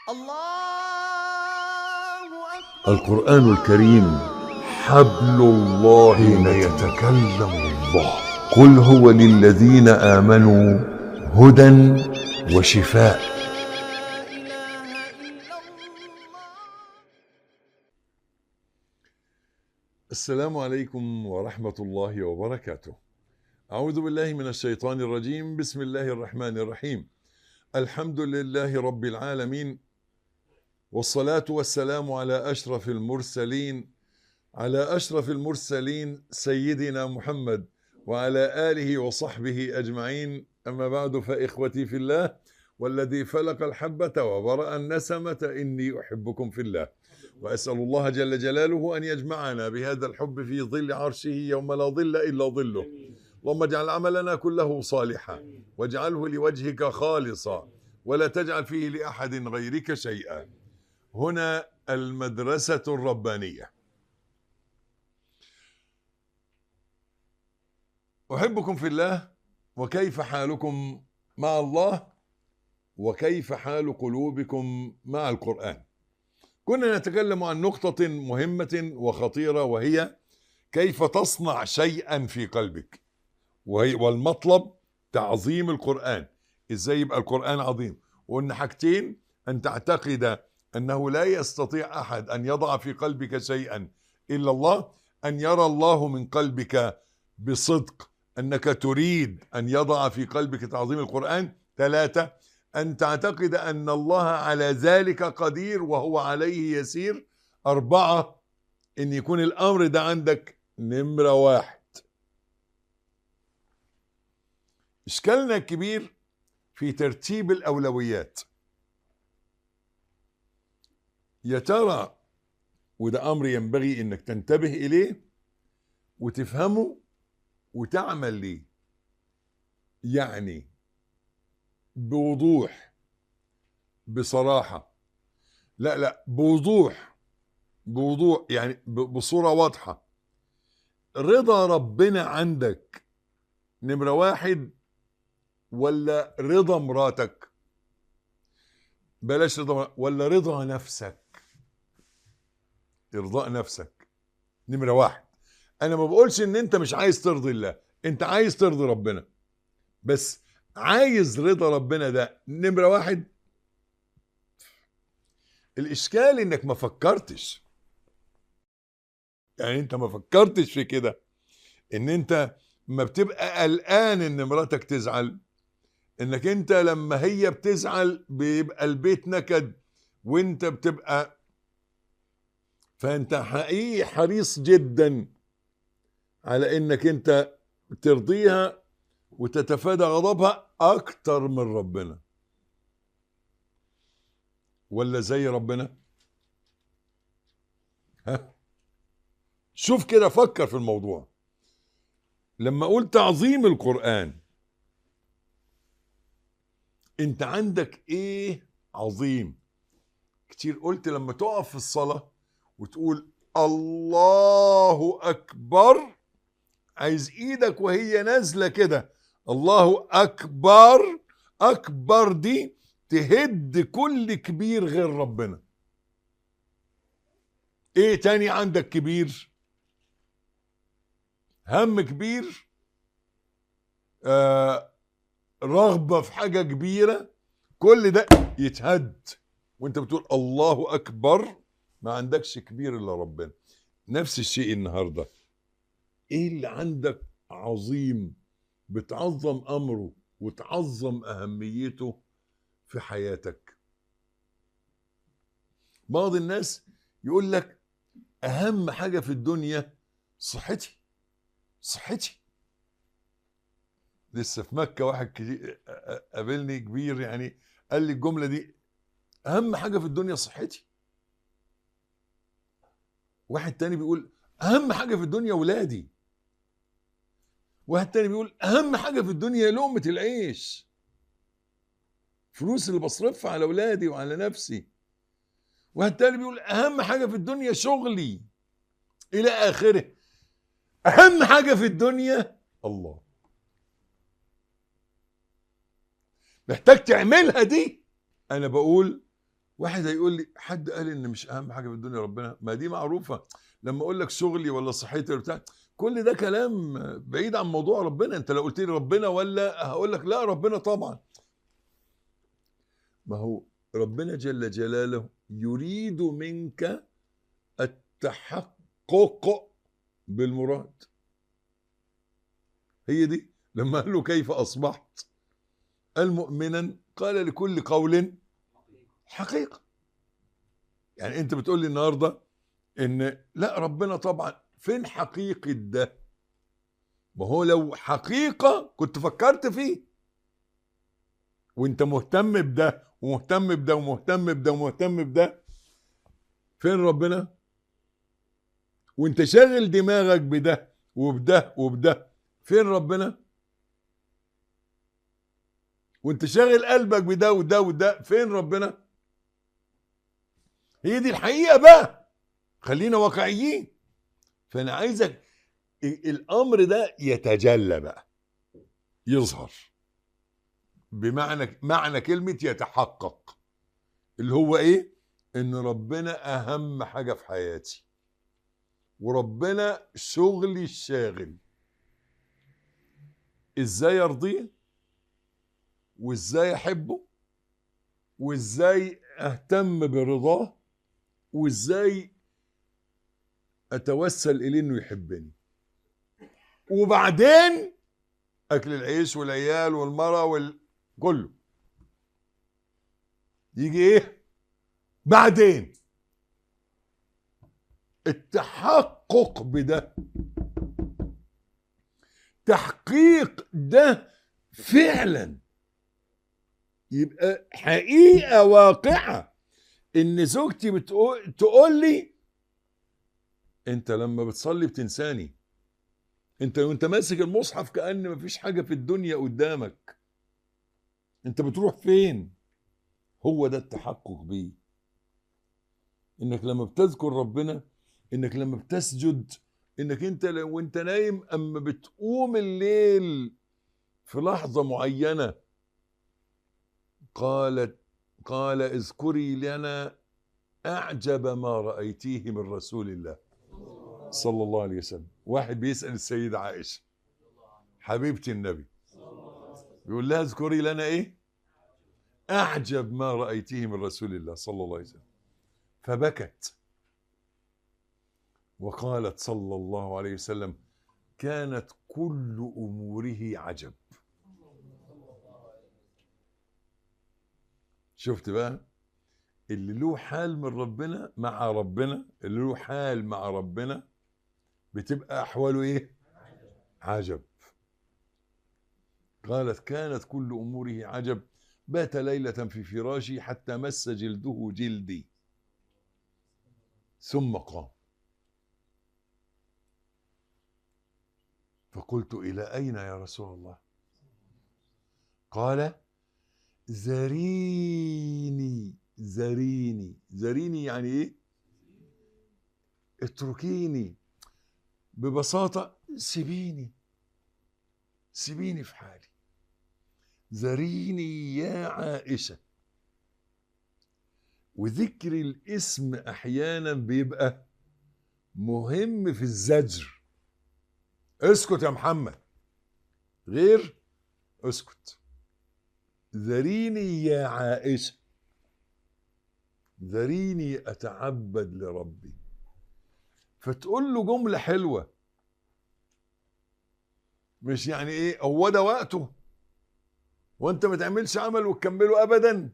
الله أكبر القرآن الكريم حبل الله حين يتكلم الله قل هو للذين آمنوا هدى وشفاء لا إله إلا الله السلام عليكم ورحمة الله وبركاته. أعوذ بالله من الشيطان الرجيم، بسم الله الرحمن الرحيم. الحمد لله رب العالمين والصلاة والسلام على أشرف المرسلين على أشرف المرسلين سيدنا محمد وعلى آله وصحبه أجمعين أما بعد فإخوتي في الله والذي فلق الحبة وبرأ النسمة إني أحبكم في الله وأسأل الله جل جلاله أن يجمعنا بهذا الحب في ظل عرشه يوم لا ظل إلا ظله اللهم اجعل عملنا كله صالحا واجعله لوجهك خالصا ولا تجعل فيه لأحد غيرك شيئا هنا المدرسة الربانية أحبكم في الله وكيف حالكم مع الله وكيف حال قلوبكم مع القرآن كنا نتكلم عن نقطة مهمة وخطيرة وهي كيف تصنع شيئا في قلبك وهي والمطلب تعظيم القرآن ازاي يبقى القرآن عظيم وان حاجتين ان تعتقد انه لا يستطيع احد ان يضع في قلبك شيئا الا الله ان يرى الله من قلبك بصدق انك تريد ان يضع في قلبك تعظيم القرآن ثلاثة ان تعتقد ان الله على ذلك قدير وهو عليه يسير اربعة ان يكون الامر ده عندك نمرة واحد اشكالنا الكبير في ترتيب الاولويات يا ترى وده امر ينبغي انك تنتبه اليه وتفهمه وتعمل ليه يعني بوضوح بصراحه لا لا بوضوح بوضوح يعني ب- بصوره واضحه رضا ربنا عندك نمره واحد ولا رضا مراتك بلاش رضا مراتك ولا رضا نفسك ارضاء نفسك نمرة واحد انا ما بقولش ان انت مش عايز ترضي الله انت عايز ترضي ربنا بس عايز رضا ربنا ده نمرة واحد الاشكال انك ما فكرتش يعني انت ما فكرتش في كده ان انت ما بتبقى قلقان ان مراتك تزعل انك انت لما هي بتزعل بيبقى البيت نكد وانت بتبقى فانت حقيقي حريص جدا على انك انت ترضيها وتتفادى غضبها اكتر من ربنا ولا زي ربنا ها شوف كده فكر في الموضوع لما اقول تعظيم القرآن انت عندك ايه عظيم كتير قلت لما تقف في الصلاة وتقول الله اكبر عايز ايدك وهي نازلة كده الله اكبر اكبر دي تهد كل كبير غير ربنا ايه تاني عندك كبير هم كبير آه رغبة في حاجة كبيرة كل ده يتهد وانت بتقول الله أكبر ما عندكش كبير إلا ربنا نفس الشيء النهاردة ايه اللي عندك عظيم بتعظم أمره وتعظم أهميته في حياتك بعض الناس يقول لك أهم حاجة في الدنيا صحتي صحتي لسه في مكة واحد كتير قابلني كبير يعني قال لي الجملة دي أهم حاجة في الدنيا صحتي واحد تاني بيقول أهم حاجة في الدنيا ولادي واحد تاني بيقول أهم حاجة في الدنيا لقمة العيش فلوس اللي بصرفها على ولادي وعلى نفسي واحد تاني بيقول أهم حاجة في الدنيا شغلي إلى آخره أهم حاجة في الدنيا الله محتاج تعملها دي انا بقول واحد هيقول لي حد قال ان مش اهم حاجه في الدنيا ربنا ما دي معروفه لما اقول لك شغلي ولا صحتي ولا بتاع كل ده كلام بعيد عن موضوع ربنا انت لو قلت لي ربنا ولا هقول لك لا ربنا طبعا ما هو ربنا جل جلاله يريد منك التحقق بالمراد هي دي لما قال له كيف اصبحت قال مؤمنا قال لكل قول حقيقه يعني انت بتقول لي النهارده ان لا ربنا طبعا فين حقيقه ده ما هو لو حقيقه كنت فكرت فيه وانت مهتم بده ومهتم بده ومهتم بده ومهتم بده فين ربنا وانت شاغل دماغك بده وبده وبده فين ربنا وانت شاغل قلبك بده وده وده فين ربنا هي دي الحقيقه بقى خلينا واقعيين فانا عايزك ال- الامر ده يتجلى بقى يظهر بمعنى معنى كلمه يتحقق اللي هو ايه ان ربنا اهم حاجه في حياتي وربنا شغلي الشاغل ازاي ارضيه وازاي احبه وازاي اهتم برضاه وازاي اتوسل اليه انه يحبني وبعدين اكل العيش والعيال والمرأة وال... كله يجي ايه بعدين التحقق بده تحقيق ده فعلا يبقى حقيقة واقعة ان زوجتي بتقول تقول لي انت لما بتصلي بتنساني انت وانت ماسك المصحف كأن مفيش حاجة في الدنيا قدامك انت بتروح فين هو ده التحقق بيه انك لما بتذكر ربنا انك لما بتسجد انك انت لو انت نايم اما بتقوم الليل في لحظة معينة قالت قال اذكري لنا اعجب ما رأيتيه من رسول الله صلى الله عليه وسلم واحد بيسأل السيدة عائشة حبيبتي النبي بيقول لها اذكري لنا ايه اعجب ما رأيتيه من رسول الله صلى الله عليه وسلم فبكت وقالت صلى الله عليه وسلم كانت كل اموره عجب شفت بقى اللي له حال من ربنا مع ربنا اللي له حال مع ربنا بتبقى احواله ايه عجب قالت كانت كل اموره عجب بات ليله في فراشي حتى مس جلده جلدي ثم قام فقلت الى اين يا رسول الله قال زريني زريني زريني يعني ايه اتركيني ببساطة سيبيني سيبيني في حالي زريني يا عائشة وذكر الاسم احيانا بيبقى مهم في الزجر اسكت يا محمد غير اسكت ذريني يا عائشة ذريني أتعبد لربي فتقول له جملة حلوة مش يعني ايه هو ده وقته وانت ما تعملش عمل وتكمله ابدا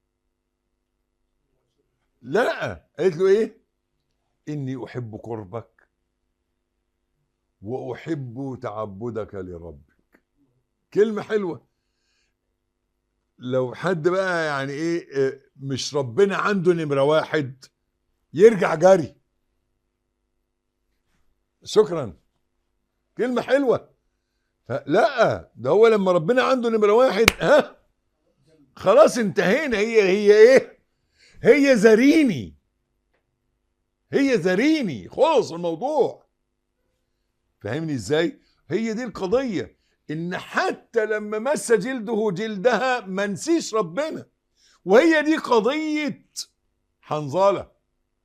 لا قالت له ايه اني احب قربك واحب تعبدك لربك كلمة حلوة لو حد بقى يعني ايه إيه، مش ربنا عنده نمرة واحد يرجع جري شكرا كلمة حلوة لا ده هو لما ربنا عنده نمرة واحد ها خلاص انتهينا هي هي ايه هي زريني هي زريني خلص الموضوع فاهمني ازاي هي دي القضية ان حتى لما مس جلده جلدها ما نسيش ربنا وهي دي قضية حنظله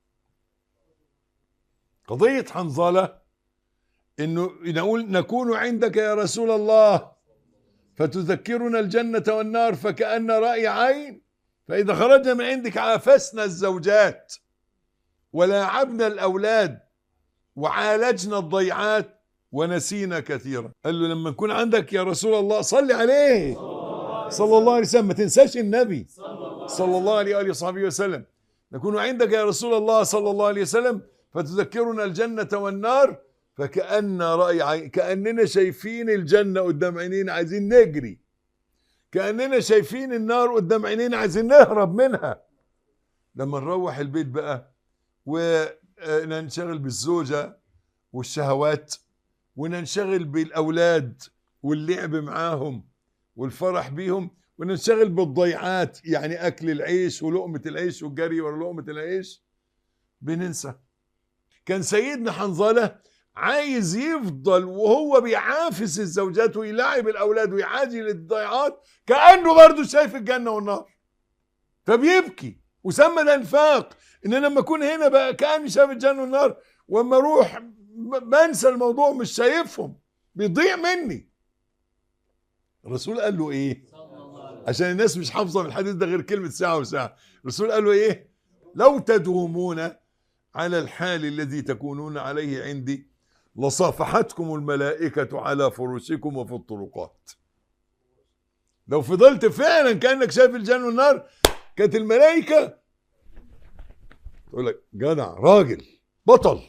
قضيه حنظله انه نقول نكون عندك يا رسول الله فتذكرنا الجنه والنار فكأن راي عين فاذا خرجنا من عندك عافسنا الزوجات ولاعبنا الاولاد وعالجنا الضيعات ونسينا كثيرا قال له لما نكون عندك يا رسول الله صلي عليه صلى الله عليه وسلم ما تنساش النبي صلى الله عليه وآله وصحبه وسلم نكون عندك يا رسول الله صلى الله عليه وسلم فتذكرنا الجنة والنار فكأن رأي عين كأننا شايفين الجنة قدام عينينا عايزين نجري كأننا شايفين النار قدام عينينا عايزين نهرب منها لما نروح البيت بقى وننشغل بالزوجة والشهوات وننشغل بالأولاد واللعب معاهم والفرح بيهم وننشغل بالضيعات يعني أكل العيش ولقمة العيش والجري ورا لقمة العيش بننسى كان سيدنا حنظلة عايز يفضل وهو بيعافس الزوجات ويلاعب الأولاد ويعاجل الضيعات كأنه برضه شايف الجنة والنار فبيبكي وسمى ده انفاق ان انا لما اكون هنا بقى كاني شايف الجنه والنار واما اروح ب- بنسى الموضوع مش شايفهم بيضيع مني الرسول قال له ايه عشان الناس مش حافظه من الحديث ده غير كلمه ساعه وساعه الرسول قال له ايه لو تدومون على الحال الذي تكونون عليه عندي لصافحتكم الملائكه على فرشكم وفي الطرقات لو فضلت فعلا كانك شايف الجنه والنار كانت الملائكه تقول لك جدع راجل بطل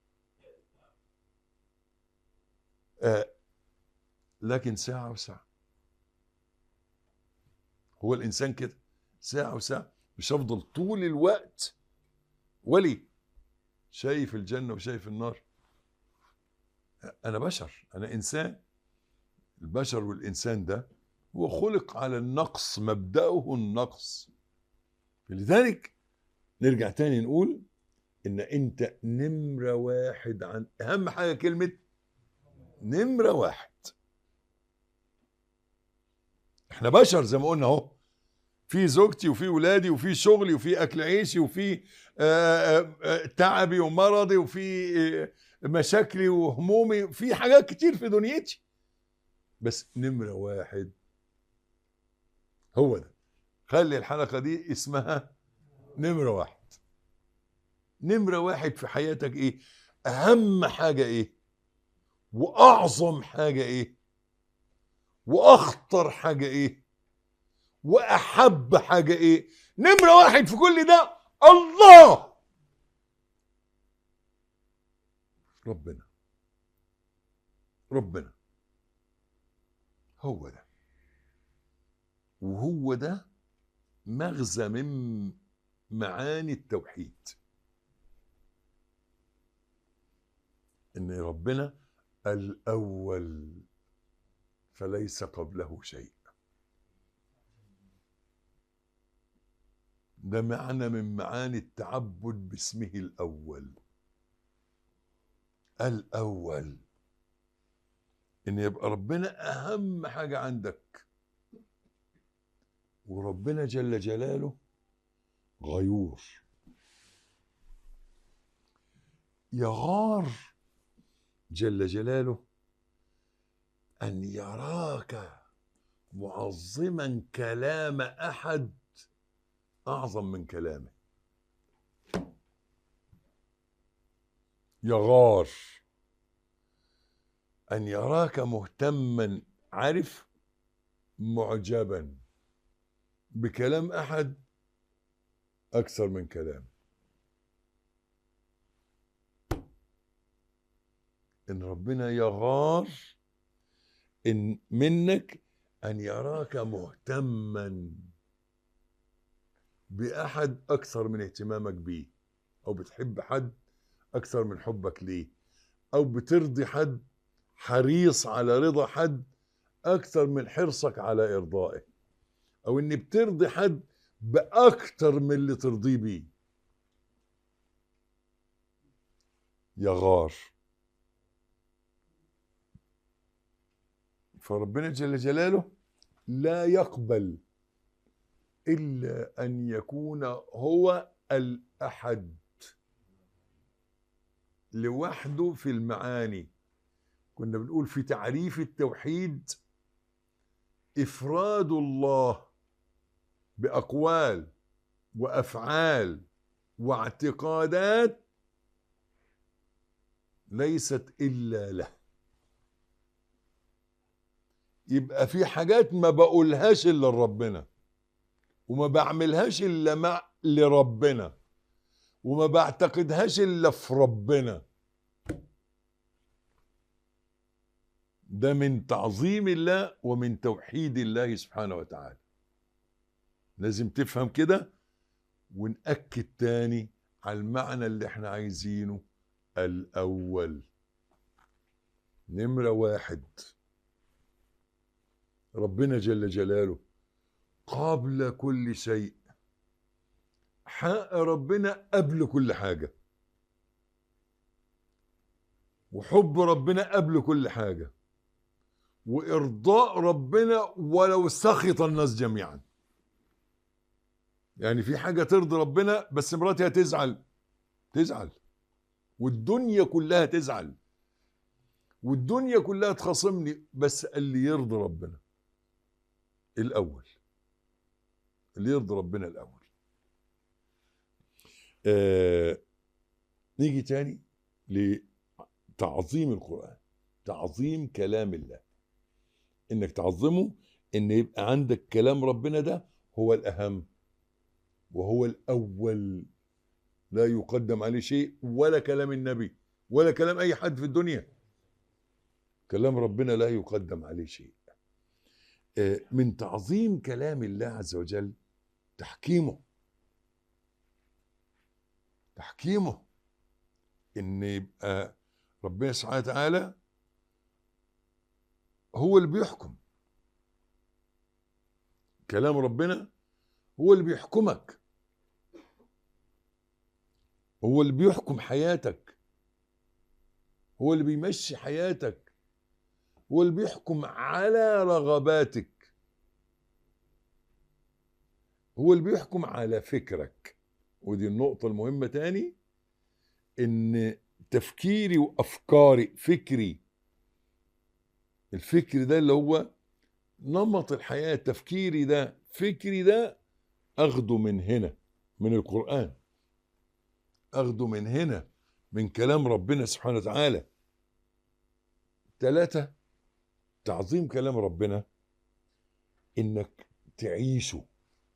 آه لكن ساعة وساعة هو الإنسان كده ساعة وساعة مش هفضل طول الوقت ولي شايف الجنة وشايف النار أنا بشر أنا إنسان البشر والإنسان ده هو خلق على النقص مبدأه النقص لذلك نرجع تاني نقول ان انت نمرة واحد عن اهم حاجة كلمة نمرة واحد احنا بشر زي ما قلنا اهو في زوجتي وفي ولادي وفي شغلي وفي اكل عيشي وفي آه، آه، آه، تعبي ومرضي وفي آه، مشاكلي وهمومي في حاجات كتير في دنيتي بس نمرة واحد هو ده خلي الحلقة دي اسمها نمرة واحد نمرة واحد في حياتك ايه اهم حاجة ايه واعظم حاجة ايه واخطر حاجة ايه واحب حاجة ايه نمرة واحد في كل ده الله ربنا ربنا هو ده وهو ده مغزى من معاني التوحيد ان ربنا الاول فليس قبله شيء ده معنى من معاني التعبد باسمه الاول الاول ان يبقى ربنا اهم حاجه عندك وربنا جل جلاله غيور يغار جل جلاله ان يراك معظما كلام احد اعظم من كلامه يغار ان يراك مهتما عارف معجبا بكلام احد اكثر من كلام ان ربنا يغار ان منك ان يراك مهتما باحد اكثر من اهتمامك بيه او بتحب حد اكثر من حبك ليه او بترضي حد حريص على رضا حد اكثر من حرصك على ارضائه او ان بترضي حد باكتر من اللي ترضيه بيه يغار فربنا جل جلاله لا يقبل الا ان يكون هو ال- احد لوحده في المعاني كنا بنقول في تعريف التوحيد افراد الله باقوال وافعال واعتقادات ليست الا له يبقى في حاجات ما بقولهاش الا لربنا وما بعملهاش الا مع لربنا وما بعتقدهاش الا في ربنا ده من تعظيم الله ومن توحيد الله سبحانه وتعالى لازم تفهم كده ونأكد تاني على المعنى اللي احنا عايزينه الأول نمرة واحد ربنا جل جلاله قبل كل شيء حق ربنا قبل كل حاجة وحب ربنا قبل كل حاجة وإرضاء ربنا ولو سخط الناس جميعا يعني في حاجة ترضي ربنا بس مراتي هتزعل تزعل والدنيا كلها تزعل والدنيا كلها تخاصمني بس اللي يرضي ربنا الأول اللي يرضي ربنا الأول آه نيجي تاني لتعظيم القرآن تعظيم كلام الله انك تعظمه ان يبقى عندك كلام ربنا ده هو الأهم وهو الأول لا يقدم عليه شيء ولا كلام النبي ولا كلام أي حد في الدنيا كلام ربنا لا يقدم عليه شيء آه، من تعظيم كلام الله عز وجل تحكيمه تحكيمه ان يبقى ربنا سبحانه وتعالى هو اللي بيحكم كلام ربنا هو اللي بيحكمك هو اللي بيحكم حياتك هو اللي بيمشي حياتك هو اللي بيحكم على رغباتك هو اللي بيحكم على فكرك ودي النقطة المهمة تاني ان تفكيري وافكاري فكري الفكر ده اللي هو نمط الحياة تفكيري ده فكري ده اخده من هنا من القرآن اخده من هنا من كلام ربنا سبحانه وتعالى ثلاثة تعظيم كلام ربنا انك تعيشه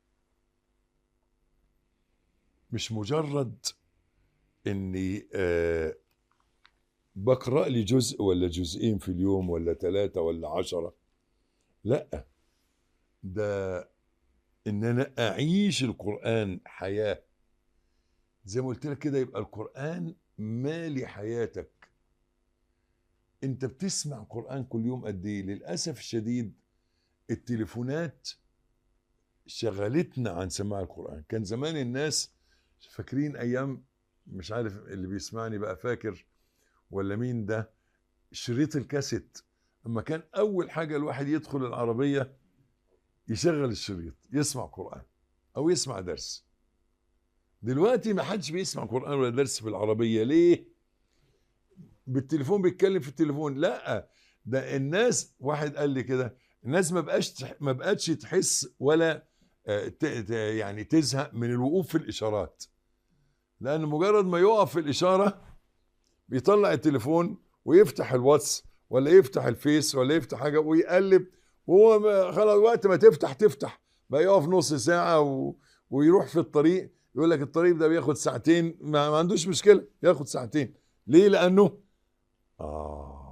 مش مجرد اني آه بقرا لي جزء ولا جزئين في اليوم ولا ثلاثة ولا عشرة لا ده ان انا اعيش القرآن حياة زي ما قلت لك كده يبقى القرآن مالي حياتك انت بتسمع قرآن كل يوم قد ايه للأسف الشديد التليفونات شغلتنا عن سماع القرآن كان زمان الناس فاكرين ايام مش عارف اللي بيسمعني بقى فاكر ولا مين ده شريط الكاسيت اما كان اول حاجه الواحد يدخل العربيه يشغل الشريط يسمع قران او يسمع درس دلوقتي ما حدش بيسمع قران ولا درس في العربيه ليه بالتليفون بيتكلم في التليفون لا ده الناس واحد قال لي كده الناس ما بقاش تح- ما بقتش تحس ولا آه، ت- ت- يعني تزهق من الوقوف في الاشارات لان مجرد ما يقف في الاشاره بيطلع التليفون ويفتح الواتس ولا يفتح الفيس ولا يفتح حاجه ويقلب وهو ما- خلاص وقت ما تفتح تفتح بقى يقف نص ساعه و... ويروح في الطريق يقول لك الطريق ده بياخد ساعتين ما, ما عندوش مشكله ياخد ساعتين ليه لانه اه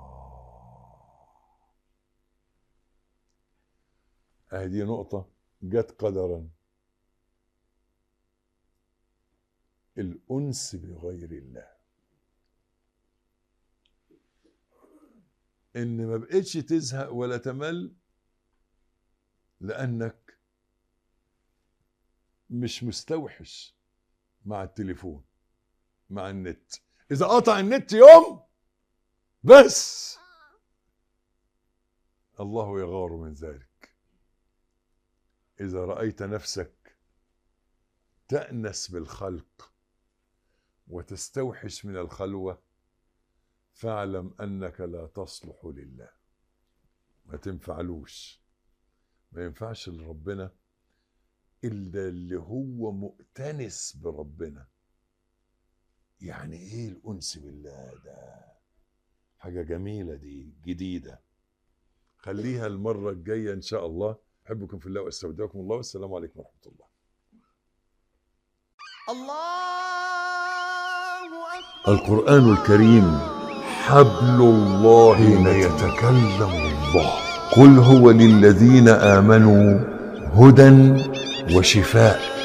هذه نقطه جت قدرا الانس بغير الله ان ما بقتش تزهق ولا تمل لانك مش مستوحش مع التليفون مع النت اذا قطع النت يوم بس الله يغار من ذلك اذا رايت نفسك تانس بالخلق وتستوحش من الخلوة فاعلم أنك لا تصلح لله ما تنفعلوش ما ينفعش لربنا إلا اللي هو مؤتنس بربنا يعني إيه الأنس بالله ده حاجة جميلة دي جديدة خليها المرة الجاية إن شاء الله أحبكم في الله وأستودعكم الله والسلام عليكم ورحمة الله الله أكبر القرآن الكريم حبل الله حين يتكلم الله قل هو للذين آمنوا هدى وشفاء